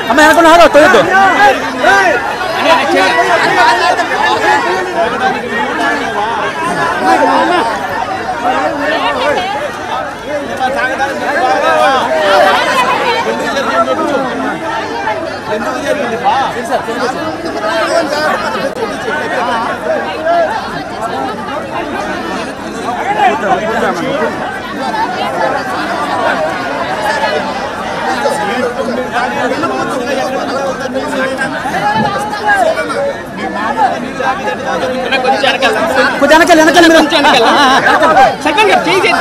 అమ్మ అనుకున్నా ఆగో తొయ్యొద్దు కొంచెం వెనకాల వెనకాల మీరు సెకండ్ చేయి చేద్దాం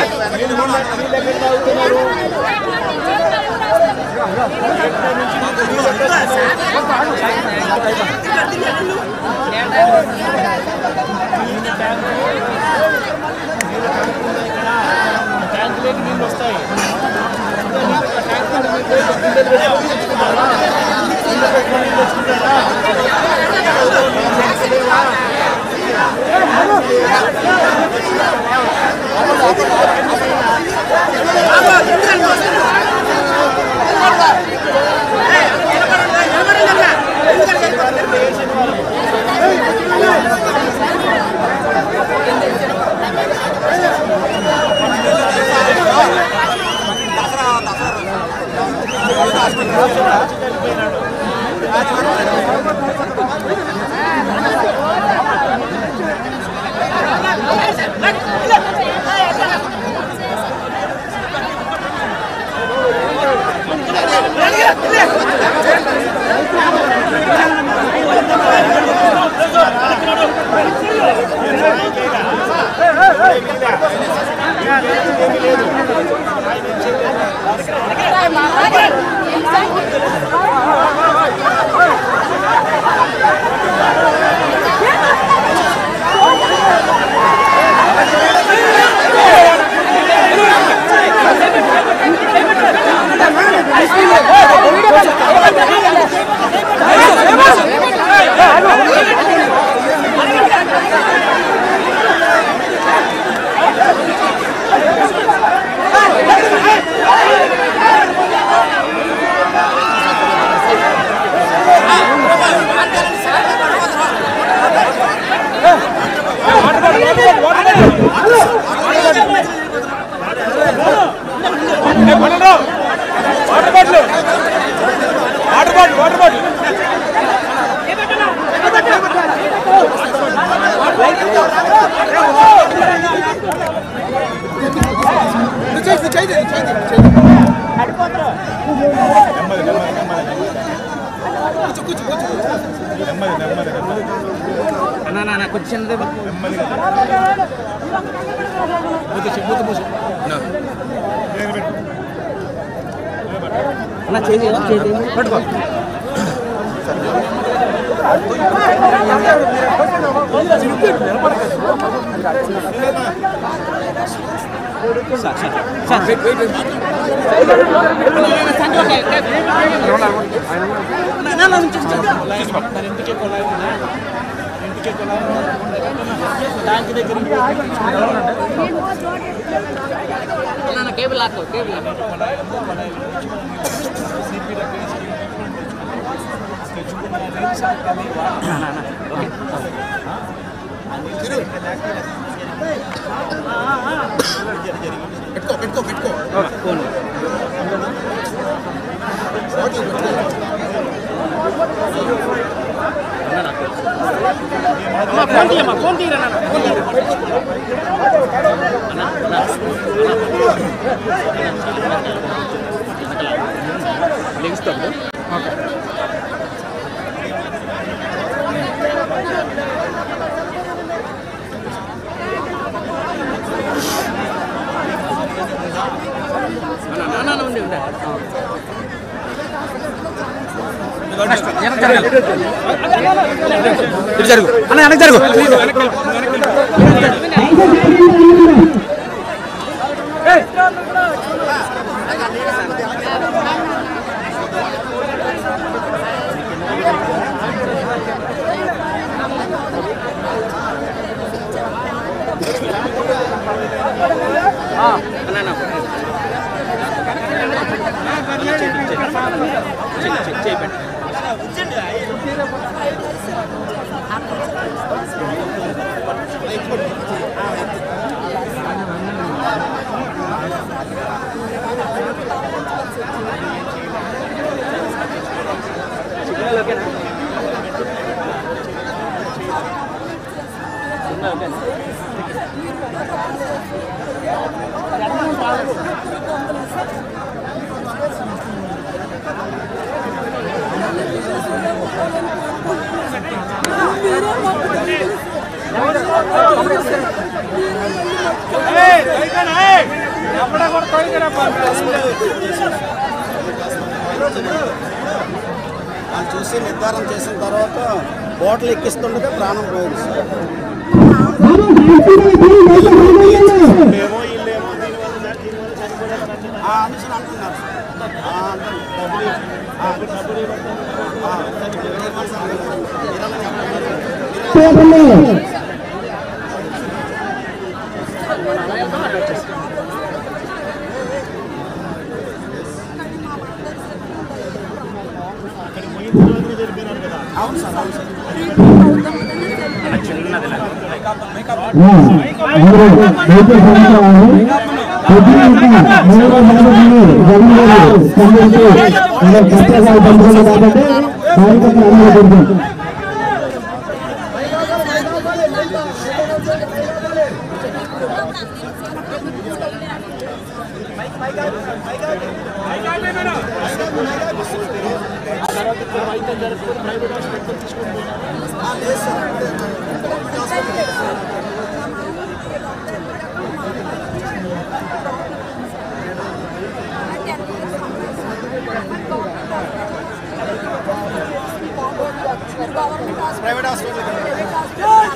water bottle water bottle water bottle అన్నా నా నా కొంచెం చిన్నది అన్న చేయి చేయి పట్టుకో sir sir sir wait wait cable లాక్కో కేబుల్ అమ్మా ఫోన్ తీయమ్మా ఫోన్ తీయరా నాన్న ఫోన్ తీయరా లెగిస్తాం నాన్న ఉండి ఉండే ఇటు జరుగు అన్న వెనక్కి జరుగు అన్న వాళ్ళు చూసి నిర్ధారణ చేసిన తర్వాత బోటలు ఎక్కిస్తుండగా ప్రాణం పోయింది సార్ వీళ్ళేమో వీళ్ళేమో దీనివల్ల చ- దీనివల్ల చనిపోయారు ఆ, అనేసి అంటున్నారు సార్. ఆ, అంటున్నారు. డబ్బులు ఇవ్వ- ఆ, డబ్బులు ఇవ్వట్లేదు. ఆ, ఇవ్వమని సార్ అంటున్నారు. మీరన్నా చెప్పండి. అవును సార్ అవును సార్ ఆ, లేదు సార్ ప్రైవేట్ హాస్పిటల్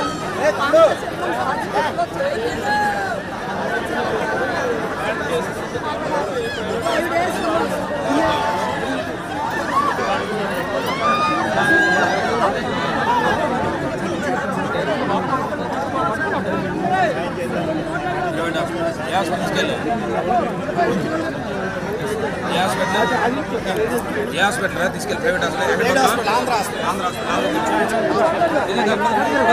ఏ హాస్పిటల్ తీసుకెళ్ళి private hospital private hospital Andhra hospital Andhra hospital